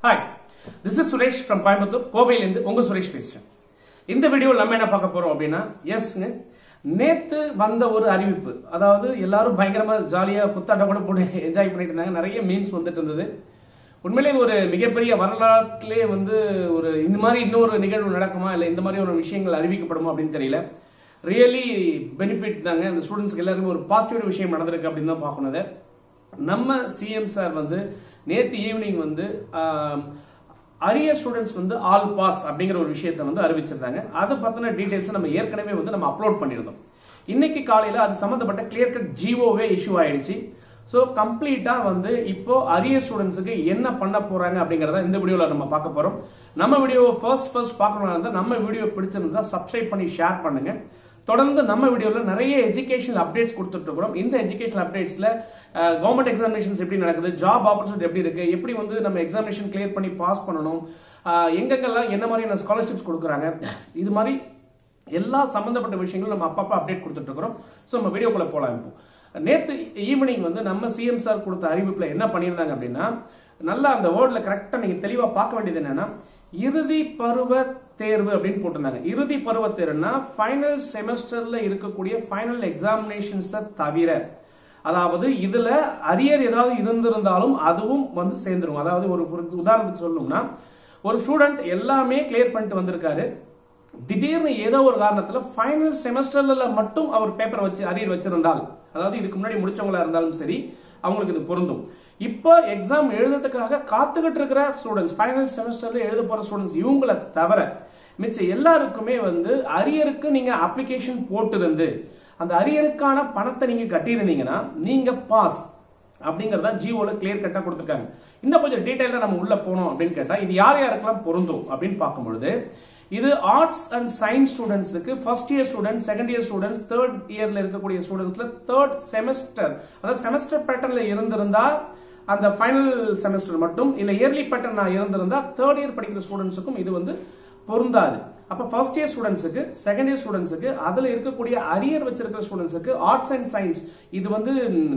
hi this is Suresh from Coimbatore கோவையிலேருந்து உங்க சுரேஷ் பேசுறேன் இந்த வீடியோவில் நம்ம என்ன பார்க்க போறோம் அப்படின்னா எஸ்ங்க நேத்து வந்த ஒரு அறிவிப்பு அதாவது எல்லாரும் பயங்கரமா ஜாலியா புத்தாட்டம் கூட போட்டு என்ஜாய் பண்ணிட்டு இருந்தாங்க நிறைய மீன்ஸ் வந்துட்டு இருந்தது உண்மையிலே இது ஒரு மிகப்பெரிய வரலாற்றிலே வந்து ஒரு இந்த மாதிரி இன்னொரு நிகழ்வு நடக்குமா இல்லை இந்த மாதிரி ஒரு விஷயங்கள் அறிவிக்கப்படுமா அப்படின்னு தெரியல ரியலி பெனிஃபிட் தாங்க அந்த ஸ்டூடெண்ட்ஸ்க்கு எல்லாருமே ஒரு பாசிட்டிவ் விஷயம் நடந்திருக்கு அப்படின்னு தான் பார்க்கணும் அதை நம்ம சிஎம் சார் வந்து நேத்து ஈவினிங் வந்து அரியர் ஸ்டூடெண்ட்ஸ் வந்து ஆல் பாஸ் அப்படிங்கிற ஒரு விஷயத்தை வந்து அறிவிச்சிருந்தாங்க அதை பத்தின டீடைல்ஸ் நம்ம ஏற்கனவே வந்து நம்ம அப்லோட் பண்ணியிருந்தோம் இன்னைக்கு காலையில அது சம்பந்தப்பட்ட கிளியர் கட் ஜிஓவே இஷ்யூ ஆயிடுச்சு ஸோ கம்ப்ளீட்டா வந்து இப்போ அரியர் ஸ்டூடெண்ட்ஸுக்கு என்ன பண்ண போறாங்க அப்படிங்கறத இந்த வீடியோல நம்ம பார்க்க போறோம் நம்ம வீடியோ ஃபர்ஸ்ட் ஃபர்ஸ்ட் பார்க்கணும்னா இருந்தா நம்ம வீடியோ பிடிச்சிருந்தா சப்ஸ்கிரைப் பண்ணி ஷேர் பண்ணுங்க தொடர்ந்து நம்ம வீடியோவில் நிறைய எஜுகேஷனல் அப்டேட்ஸ் கொடுத்துட்டு இருக்கிறோம் இந்த எஜுகேஷனல் அப்டேட்ஸ்ல கவர்மெண்ட் எக்ஸாமினேஷன்ஸ் எப்படி நடக்குது ஜாப் ஆப்பர்ச்சுனிட்டி எப்படி இருக்கு எப்படி வந்து நம்ம எக்ஸாமினேஷன் கிளியர் பண்ணி பாஸ் பண்ணணும் அஹ் எங்கெங்கெல்லாம் என்ன மாதிரியான ஸ்காலர்ஷிப்ஸ் கொடுக்குறாங்க இது மாதிரி எல்லா சம்பந்தப்பட்ட விஷயங்களும் நம்ம அப்பப்போ அப்டேட் கொடுத்துட்டு இருக்கிறோம் ஸோ நம்ம வீடியோக்குள்ள போலாம் இப்போ நேற்று ஈவினிங் வந்து நம்ம சிஎம் சார் கொடுத்த அறிவிப்பில் என்ன பண்ணியிருந்தாங்க அப்படின்னா நல்லா அந்த வேர்டில் கரெக்டாக நீங்கள் தெளிவாக பார்க்க வேண்டியது என்னன்னா இறுதி பருவ தேர்வு அப்படின்னு போட்டிருந்தாங்க இறுதி பருவ தேர்வுனா ஃபைனல் செமஸ்டர்ல இருக்கக்கூடிய ஃபைனல் எக்ஸாமினேஷன்ஸை தவிர அதாவது இதுல அரியர் ஏதாவது இருந்திருந்தாலும் அதுவும் வந்து சேர்ந்துரும் அதாவது ஒரு ஒரு உதாரணத்துக்கு சொல்லணும்னா ஒரு ஸ்டூடெண்ட் எல்லாமே கிளியர் பண்ணிட்டு வந்திருக்காரு திடீர்னு ஏதோ ஒரு காரணத்துல ஃபைனல் செமஸ்டர்ல மட்டும் அவர் பேப்பர் வச்சு அரியர் வச்சிருந்தால் அதாவது இதுக்கு முன்னாடி முடிச்சவங்களா இருந்தாலும் சரி அவங்களுக்கு இது பொருந்தும் இப்போ எக்ஸாம் எழுதுறதுக்காக காத்துக்கிட்டு இருக்கிற ஸ்டூடெண்ட்ஸ் ஃபைனல் செமஸ்டர்ல எழுத போற ஸ்டூடெண்ட்ஸ் இவங்களை தவிர மிச்சம் எல்லாருக்குமே வந்து அரியருக்கு நீங்க அப்ளிகேஷன் போட்டிருந்து அந்த அரியருக்கான பணத்தை நீங்க கட்டியிருந்தீங்கன்னா நீங்க பாஸ் அப்படிங்கறத ஜியோல கிளியர் கட்டா கொடுத்துருக்காங்க இன்னும் கொஞ்சம் டீடைலா நம்ம உள்ள போனோம் அப்படின்னு கேட்டா இது யார் யாருக்கெல்லாம் பொருந்தும் அப்படின்னு பார்க்கும்பொழுது இது ஆர்ட்ஸ் அண்ட் சயின்ஸ் ஸ்டூடெண்ட்ஸுக்கு first year students second year students third இயர்ல இருக்கக்கூடிய ஸ்டூடெண்ட்ஸ்ல தேர்ட் செமஸ்டர் அதாவது செமஸ்டர் பேட்டர்ன்ல இருந்திருந்தா அந்த ஃபைனல் செமஸ்டர் மட்டும் இல்ல இயர்லி பேட்டர்ன் இருந்திருந்தா தேர்ட் இயர் படிக்கிற ஸ்டூடெண்ட்ஸுக்கும் இது வந்து பொருந்தாது அப்ப ஃபர்ஸ்ட் இயர் ஸ்டூடெண்ட்ஸுக்கு செகண்ட் இயர் ஸ்டூடெண்ட்ஸுக்கு அதுல இருக்கக்கூடிய அரியர் வச்சிருக்கிற ஸ்டூடெண்ட்ஸுக்கு ஆர்ட்ஸ் அண்ட் சயின்ஸ் இது வந்து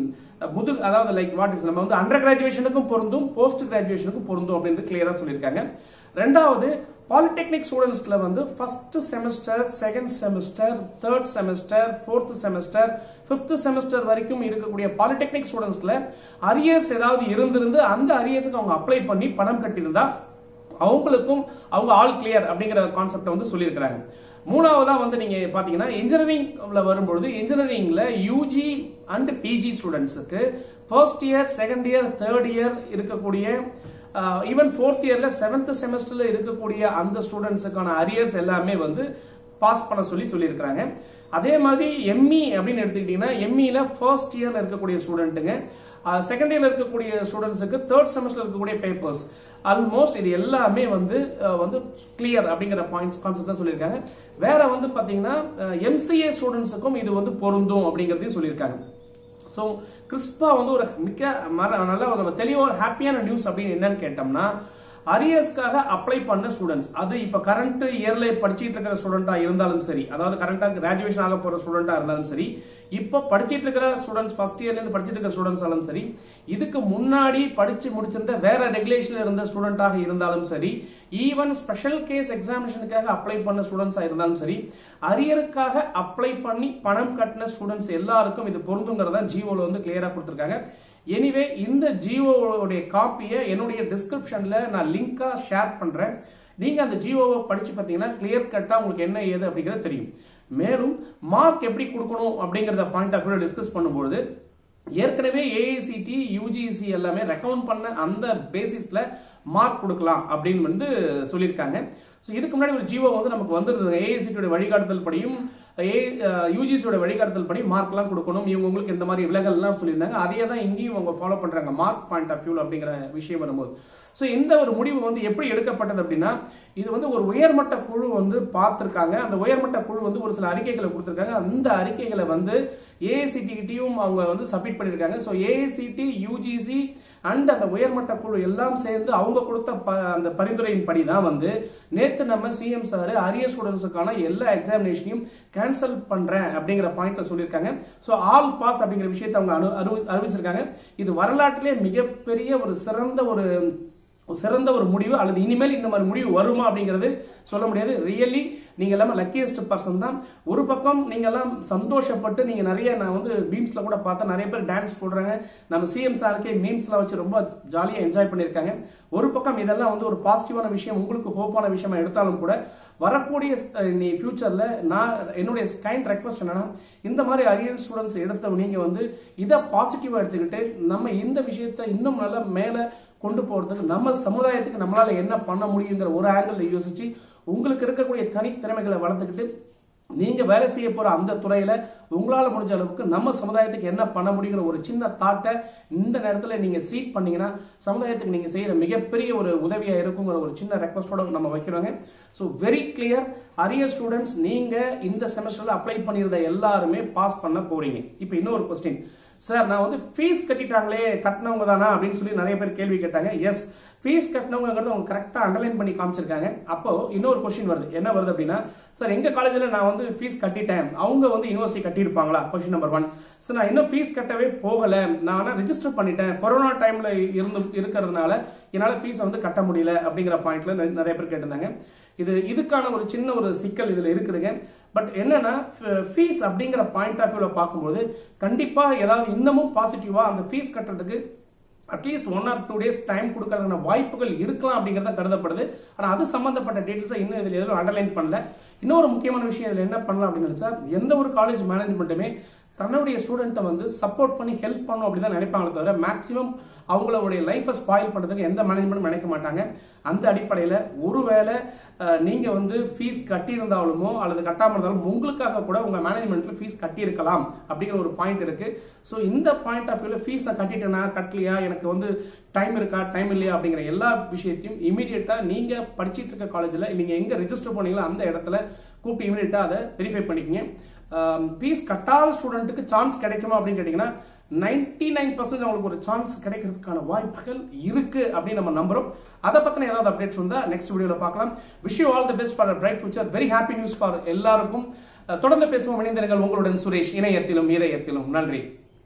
முது அதாவது லைக் வாட் இஸ் நம்ம வந்து அண்டர் கிராஜுவேஷனுக்கும் பொருந்தும் போஸ்ட் கிராஜுவேஷனுக்கும் பொருந்தும் அப்படின்னு கிளியரா சொல்லியிருக்காங்க ரெண்டாவது பாலிடெக்னிக் ஸ்டூடெண்ட்ஸ்ல வந்து first semester second semester third semester fourth semester fifth semester வரைக்கும் இருக்கக்கூடிய பாலிடெக்னிக் ஸ்டூடெண்ட்ஸ்ல அரியர்ஸ் ஏதாவது இருந்திருந்து அந்த அரியர்ஸுக்கு அவங்க அப்ளை பண்ணி பணம் கட்டியிருந்தா அவங்களுக்கும் அவங்க ஆல் கிளியர் அப்படிங்கிற கான்செப்டை வந்து சொல்லியிருக்கிறாங்க மூணாவதா வந்து நீங்க பாத்தீங்கன்னா இன்ஜினியரிங்ல வரும்பொழுது இன்ஜினியரிங்ல யூஜி அண்ட் பிஜி ஸ்டூடெண்ட்ஸுக்கு first year second year third year இருக்கக்கூடிய ஈவன் ஃபோர்த் இயர்ல செவன்த் செமஸ்டர்ல இருக்கக்கூடிய அந்த ஸ்டூடெண்ட்ஸுக்கான அரியர்ஸ் எல்லாமே வந்து பாஸ் பண்ண சொல்லி சொல்லியிருக்கிறாங்க அதே மாதிரி எம்இ அப்படின்னு எடுத்துக்கிட்டீங்கன்னா எம்இல ஃபர்ஸ்ட் இயர்ல இருக்கக்கூடிய ஸ்டூடெண்ட்டுங்க செகண்ட் இயர்ல இருக்கக்கூடிய ஸ்டூடெண்ட்ஸுக்கு தேர்ட் செமஸ்டர் இருக்கக்கூடிய பேப்பர்ஸ் ஆல்மோஸ்ட் இது எல்லாமே வந்து வந்து கிளியர் அப்படிங்கிற பாயிண்ட்ஸ் கான்செப்ட் தான் சொல்லியிருக்காங்க வேற வந்து பாத்தீங்கன்னா எம்சிஏ ஸ்டூடெண்ட்ஸுக்கும் இது வந்து பொருந்தும் அப்படிங்கிறதையும் சொல்லியிருக்காங்க ஸோ கிறிஸ்பா வந்து ஒரு மிக்க நல்ல ஒரு தெளிவாக ஒரு ஹாப்பியான நியூஸ் அப்படின்னு என்னன்னு கேட்டோம்னா அரியர்ஸ்க்காக அப்ளை பண்ண ஸ்டூடெண்ட்ஸ் அது இப்போ கரண்ட் இயர்ல படிச்சுட்டு இருக்கிற ஸ்டூடெண்டா இருந்தாலும் சரி அதாவது கரண்டா கிராஜுவேஷன் ஆக போற ஸ்டூடெண்டா இருந்தாலும் சரி இப்போ படிச்சிட்டு இருக்கிற ஸ்டூடெண்ட்ஸ் ஃபர்ஸ்ட் இயர்ல இருந்து படிச்சிட்டு இருக்கிற ஸ்டூடெண்ட்ஸ் ஆலும் சரி இதுக்கு முன்னாடி படிச்சு முடிச்சிருந்த வேற ரெகுலேஷன்ல இருந்த ஸ்டூடெண்டாக இருந்தாலும் சரி ஈவன் ஸ்பெஷல் கேஸ் எக்ஸாமினேஷனுக்காக அப்ளை பண்ண ஸ்டூடெண்ட்ஸா இருந்தாலும் சரி அரியருக்காக அப்ளை பண்ணி பணம் கட்டின ஸ்டூடெண்ட்ஸ் எல்லாருக்கும் இது பொருந்துங்கிறத ஜியோல வந்து கிளியரா கொடுத்துருக்காங்க எனிவே இந்த ஜியோவுடைய காப்பியை என்னுடைய டிஸ்கிரிப்ஷன்ல நான் லிங்கா ஷேர் பண்றேன் நீங்க அந்த ஜியோவை படிச்சு பார்த்தீங்கன்னா கிளியர் கட்டா உங்களுக்கு என்ன ஏது அப்படிங்கிறது தெரியும் மேலும் மார்க் எப்படி கொடுக்கணும் அப்படிங்கறத பாயிண்ட் ஆஃப் வியூ டிஸ்கஸ் பண்ணும்போது ஏற்கனவே ஏஐசிடி யூஜிசி எல்லாமே ரெக்கமெண்ட் பண்ண அந்த பேசிஸ்ல மார்க் கொடுக்கலாம் அப்படின்னு வந்து சொல்லியிருக்காங்க ஸோ இதுக்கு முன்னாடி ஒரு ஜியோ வந்து நமக்கு வந்துருந்தது ஏஐசிடியோட வழிகாட்டுதல் படியும் ஏ யூஜிசியோட வழிகாட்டுதல் படி மார்க்லாம் கொடுக்கணும் இவங்க உங்களுக்கு இந்த மாதிரி விலகல்லாம் சொல்லியிருந்தாங்க அதே தான் இங்கேயும் அவங்க ஃபாலோ பண்றாங்க மார்க் பாயிண்ட் ஆஃப் வியூ அப்படிங்கிற விஷயம் வரும்போது ஸோ இந்த ஒரு முடிவு வந்து எப்படி எடுக்கப்பட்டது அப்படின்னா இது வந்து ஒரு உயர்மட்ட குழு வந்து பார்த்துருக்காங்க அந்த உயர்மட்ட குழு வந்து ஒரு சில அறிக்கைகளை கொடுத்துருக்காங்க அந்த அறிக்கைகளை வந்து ஏஐசிடி கிட்டையும் அவங்க வந்து சப்மிட் பண்ணியிருக்காங்க ஸோ ஏஐசிடி யூஜிசி அண்ட் அந்த உயர்மட்ட குழு எல்லாம் சேர்ந்து அவங்க கொடுத்த அந்த பரிந்துரையின் படி தான் வந்து நேத்து நம்ம சிஎம் சார் அரிய ஸ்டூடெண்ட்ஸுக்கான எல்லா எக்ஸாமினேஷனையும் கேன்சல் பண்றேன் அப்படிங்கிற பாயிண்ட்ல சொல்லியிருக்காங்க ஸோ ஆல் பாஸ் அப்படிங்கிற விஷயத்தை அவங்க அறிவிச்சிருக்காங்க இது வரலாற்றிலே மிகப்பெரிய ஒரு சிறந்த ஒரு ஒரு சிறந்த ஒரு முடிவு அல்லது இனிமேல் இந்த மாதிரி முடிவு வருமா அப்படிங்கிறது சொல்ல முடியாது ரியலி நீங்க எல்லாமே லக்கியஸ்ட் பர்சன் தான் ஒரு பக்கம் நீங்க எல்லாம் சந்தோஷப்பட்டு நீங்க நிறைய நான் வந்து பீம்ஸ்ல கூட பார்த்தா நிறைய பேர் டான்ஸ் போடுறாங்க நம்ம சிஎம் சாருக்கே மீம்ஸ்லாம் வச்சு ரொம்ப ஜாலியா என்ஜாய் பண்ணியிருக்காங்க ஒரு பக்கம் இதெல்லாம் வந்து ஒரு பாசிட்டிவான விஷயம் உங்களுக்கு ஹோப்பான விஷயமா எடுத்தாலும் கூட வரக்கூடிய அஹ், நீ ஃபியூச்சர்ல நான் என்னுடைய கைண்ட் ரெக்வஸ்ட் என்னன்னா இந்த மாதிரி அரியல் ஸ்டூடெண்ட்ஸ் எடுத்த நீங்க வந்து இதை பாசிட்டிவா எடுத்துக்கிட்டு நம்ம இந்த விஷயத்தை இன்னும் நல்லா மேல கொண்டு போறதுக்கு நம்ம சமுதாயத்துக்கு நம்மளால என்ன பண்ண முடியுங்கிற ஒரு ஆங்கிள் யோசிச்சு உங்களுக்கு இருக்கக்கூடிய தனித்திறமைகளை வளர்த்துக்கிட்டு நீங்க வேலை செய்ய போற அந்த துறையில உங்களால முடிஞ்ச அளவுக்கு நம்ம சமுதாயத்துக்கு என்ன பண்ண முடியுங்கிற ஒரு சின்ன தாட்டை இந்த நேரத்துல நீங்க சீட் பண்ணீங்கன்னா சமுதாயத்துக்கு நீங்க செய்யற மிகப்பெரிய ஒரு உதவியா இருக்குங்கிற ஒரு சின்ன ரெக்வஸ்டோட நம்ம வைக்கிறோங்க so very clear arrear students நீங்க இந்த செமஸ்டர்ல அப்ளை பண்ணியிருந்த எல்லாருமே பாஸ் பண்ண போறீங்க இப்போ இன்னொரு கொஸ்டின் சார் நான் வந்து ஃபீஸ் கட்டிட்டாங்களே கட்டினவங்க தானா அப்படின்னு சொல்லி நிறைய பேர் கேள்வி கேட்டாங்க எஸ் ஃபீஸ் கட்டினவங்கிறது அவங்க கரெக்டாக அண்டர்லைன் பண்ணி காமிச்சிருக்காங்க அப்போ இன்னொரு கொஸ்டின் வருது என்ன வருது அப்படின்னா சார் எங்க காலேஜில் நான் வந்து ஃபீஸ் கட்டிட்டேன் அவங்க வந்து யூனிவர்சிட்டி கட்டியிருப்பாங்களா கொஸ்டின் நம்பர் ஒன் சார் நான் இன்னும் ஃபீஸ் கட்டவே போகல நான் ஆனால் ரிஜிஸ்டர் பண்ணிட்டேன் கொரோனா டைம்ல இருந்து இருக்கிறதுனால என்னால் ஃபீஸை வந்து கட்ட முடியல அப்படிங்கிற பாயிண்ட்ல நிறைய பேர் கேட்டிருந்தாங்க இது இதுக்கான ஒரு சின்ன ஒரு சிக்கல் இதுல இருக்குதுங்க பட் என்னன்னா ஃபீஸ் அப்படிங்கிற பாயிண்ட் ஆஃப் வியூல பார்க்கும்போது கண்டிப்பா ஏதாவது இன்னமும் பாசிட்டிவா அந்த ஃபீஸ் கட்டுறதுக்கு at least one or two days time கொடுக்கறதுக்கான வாய்ப்புகள் இருக்கலாம் அப்படிங்கறத கருதப்படுது ஆனா அது சம்பந்தப்பட்ட டீட்டெயில்ஸை இன்னும் இதுல எதுவும் அண்டர்லைன் பண்ணல இன்னொரு முக்கியமான விஷயம் இதுல என்ன பண்ணலாம் அப்படின்னு நினைச்சா எந்த ஒரு காலேஜ் மேனேஜ்மெண்ட்டுமே தன்னுடைய ஸ்டூடெண்ட்டை வந்து சப்போர்ட் பண்ணி ஹெல்ப் பண்ணும் அப்படி தான் நினைப்பாங்களே தவிர மேக்ஸிமம் அவங்களுடைய லைஃப்பை ஸ்பாயில் பண்ணுறதுக்கு எந்த மேனேஜ்மெண்ட்டும் நினைக்க மாட்டாங்க அந்த அடிப்படையில் ஒருவேளை அஹ், நீங்க வந்து ஃபீஸ் கட்டியிருந்தாலுமோ அல்லது கட்டாமல் இருந்தாலும் உங்களுக்காக கூட உங்க மேனேஜ்மெண்ட்ல ஃபீஸ் கட்டியிருக்கலாம் அப்படிங்கிற ஒரு பாயிண்ட் இருக்கு ஸோ இந்த பாயிண்ட் ஆஃப் வியூல ஃபீஸ் நான் கட்டிட்டேனா கட்டலையா எனக்கு வந்து டைம் இருக்கா டைம் இல்லையா அப்படிங்கிற எல்லா விஷயத்தையும் இமீடியட்டா நீங்க படிச்சிட்டு இருக்க காலேஜில் நீங்க எங்க ரெஜிஸ்டர் பண்ணீங்களோ அந்த இடத்துல கூப்பிட்டு இமீடியட்டா அதை வெரிஃபை பண்ணிக்கங்க ஃபீஸ் கட்டாத ஸ்டூடெண்ட்டுக்கு சான்ஸ் கிடைக்குமா அப்படின்னு கேட்டிங்கன்னா நைன்டி நைன் பர்சன்ட் அவங்களுக்கு ஒரு சான்ஸ் கிடைக்கிறதுக்கான வாய்ப்புகள் இருக்கு அப்படின்னு நம்ம நம்புறோம் அதை பத்தின ஏதாவது அப்டேட்ஸ் வந்தா நெக்ஸ்ட் வீடியோல பார்க்கலாம் wish you all the best for bright future very happy news for எல்லாருக்கும் அஹ், தொடர்ந்து பேசுவோம் இணைந்திருங்கள் உங்களுடன் சுரேஷ் இணையத்திலும் இதயத்திலும் நன்றி